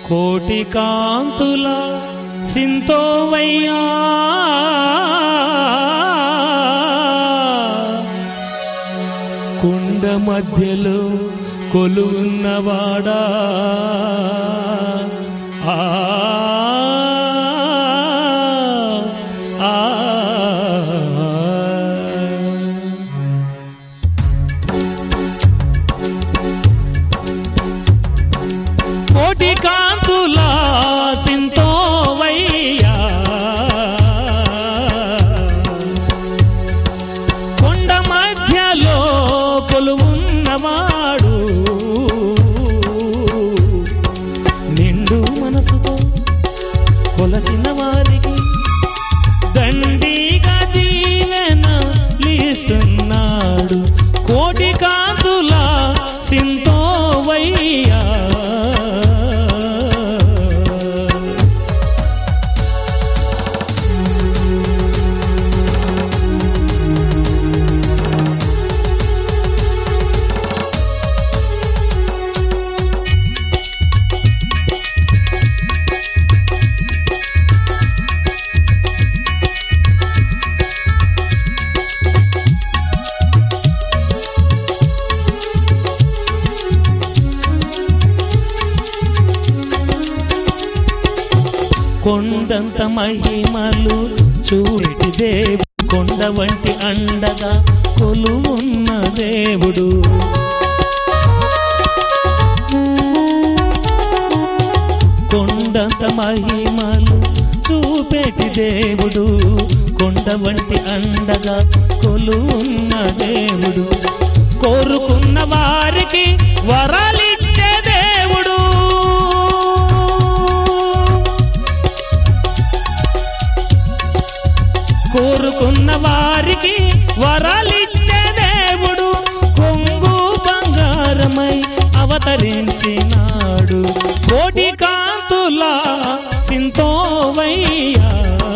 కోటి కాంతుల సింతోవయ్యా కుండ మధ్యలో కొలున్నవాడా ఆ ఆ కోటి కాంతుల సింతోవయ్యా కొండ మధ్యలో కొలువున్నవాడు నిండు మనసుతో కొలచిన వారికి దండిగా దీవెన లీస్తున్నాడు కోటి కాంతుల సింతోవయ్యా కొండంత మహిమలు చూటి దేవుడు కొండ వంటి అండగా కొలువున్న దేవుడు కొండంత మహిమలు చూపేటి దేవుడు కొండ వంటి అండగా కొలువున్న దేవుడు కోరుకున్న వారికి వరాలిచ్చే దేవుడు కోరుకున్న వారికి వరాలిచ్చే దేవుడు కొంగు బంగారమై అవతరించినాడు కోటి కాంతుల సింతోవయ్యా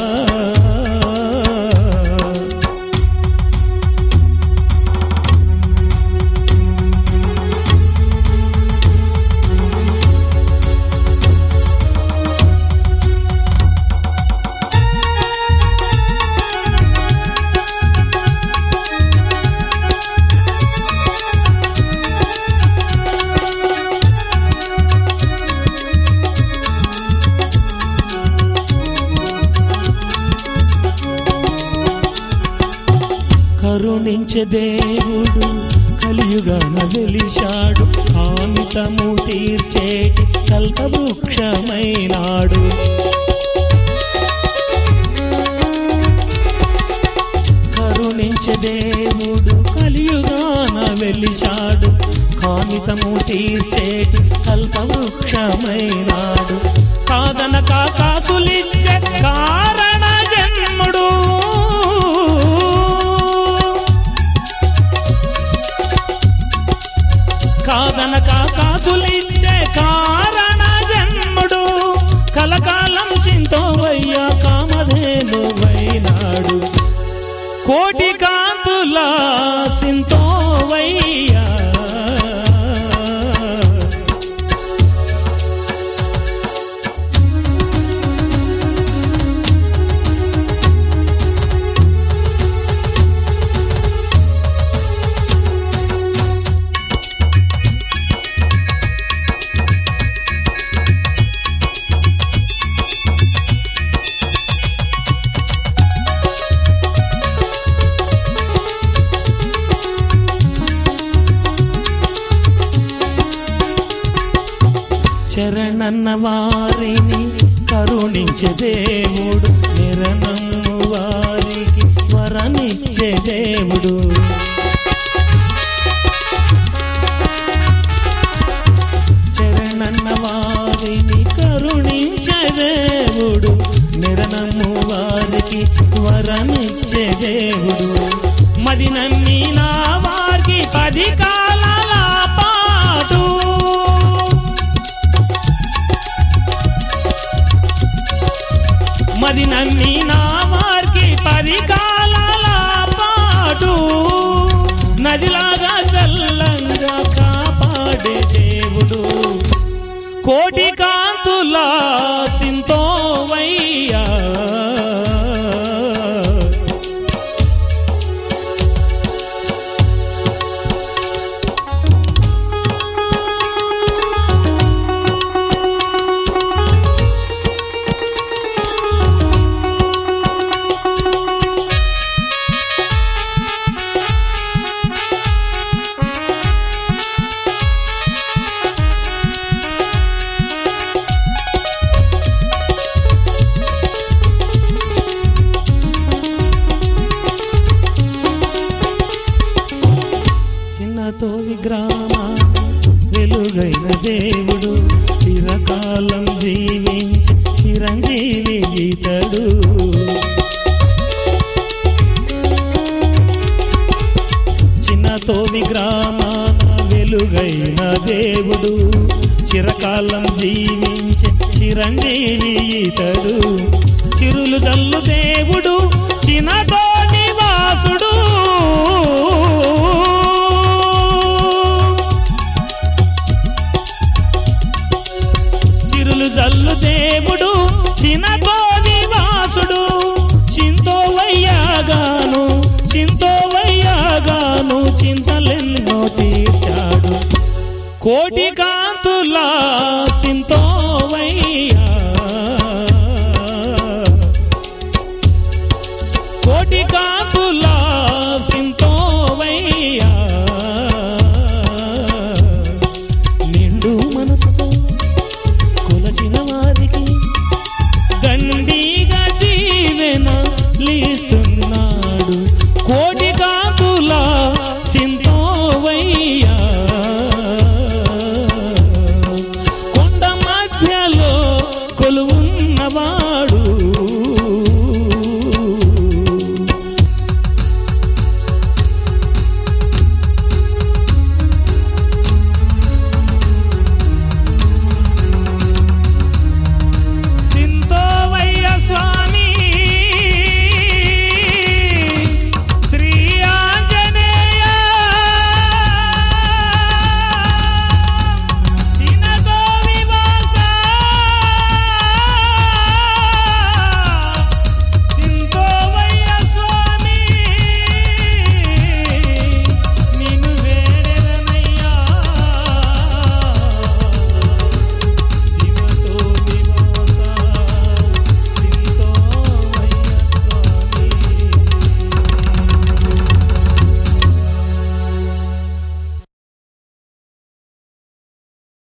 కరుణించే దేవుడు కలియుగాన వెలిశాడు ఆమితము తీర్చేటి కల్పవృక్షమైనాడు కరుణించే దేవుడు కలియుగాన వెలిశాడు కామితము తీర్చేటి కల్పవృక్షమైనాడు కాదనక కాసులిచ్చే కారణ జన్ముడు కాదనక కాసులిచ్చే కారణ జన్ముడు కలకాలం సింతోవయ్యా కామధేను వైనాడు కోటి కాంతుల సింతోవయ్యా శరణన్న వారిని కరుణించే దేవుడు నిరనమ్ము వారికి వరమిచ్చే దేవుడు శరణన్న వారిని కరుణించే దేవుడు నిరనమ్ము వారికి వరమిచ్చే దేవుడు మది నమ్మి నా వారికి పది కాలాల పాటు మది నమ్మి నా వారికి పది కాలాల పాటు నదిలాగా చల్లంగా కాపాడే దేవుడు కోటి కాంతుల సింతోవయ్యా చిన్నతో విగ్రామ వెలుగైన దేవుడు చిరకాలం జీవించి చిరంజీవి ఇతడు చిన్నతో విగ్రామ వెలుగైన దేవుడు చిరకాలం జీవించి చిరంజీవి ఇతడు చిరులు జల్లు దేవుడు చిన్నతో నివాసుడు చిరులు జల్లు దేవుడు చిన్నతో నివాసుడు చింతోవయ్యాగాను చింతోవయ్యాగాను చింతలెన్నో తీర్చాడు కోటి కాంతుల సింతోవయ్యా కోటి కాంతుల